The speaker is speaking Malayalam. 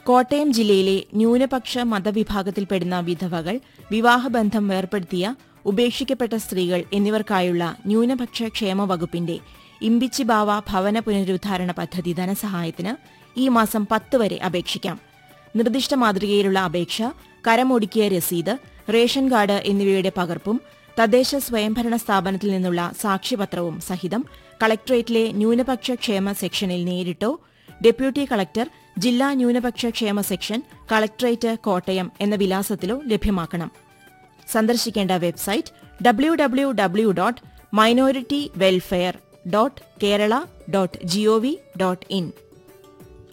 കോട്ടയം ജില്ലയിലെ ന്യൂനപക്ഷ മതവിഭാഗത്തിൽപ്പെടുന്ന വിധവകൾ വിവാഹബന്ധം വേർപ്പെടുത്തിയ ഉപേക്ഷിക്കപ്പെട്ട സ്ത്രീകൾ എന്നിവർക്കായുള്ള ന്യൂനപക്ഷ ക്ഷേമ വകുപ്പിന്റെ ഇമ്പിച്ചിബാവ ഭവന പുനരുദ്ധാരണ പദ്ധതി ധനസഹായത്തിന് ഈ മാസം പത്ത് വരെ അപേക്ഷിക്കാം നിർദ്ദിഷ്ട മാതൃകയിലുള്ള അപേക്ഷ കരമൊടുക്കിയ രസീത് റേഷൻ കാർഡ് എന്നിവയുടെ പകർപ്പും തദ്ദേശ സ്വയംഭരണ സ്ഥാപനത്തിൽ നിന്നുള്ള സാക്ഷ്യപത്രവും സഹിതം കളക്ടറേറ്റിലെ ന്യൂനപക്ഷ ക്ഷേമ സെക്ഷനിൽ നേരിട്ടോ ഡെപ്യൂട്ടി കളക്ടർ ജില്ലാ ന്യൂനപക്ഷ ക്ഷേമ സെക്ഷൻ കളക്ടറേറ്റ് കോട്ടയം എന്ന വിലാസത്തിലോ ലഭ്യമാക്കണം സന്ദർശിക്കേണ്ട website W W W dot minority welfare dot Kerala dot G O V dot in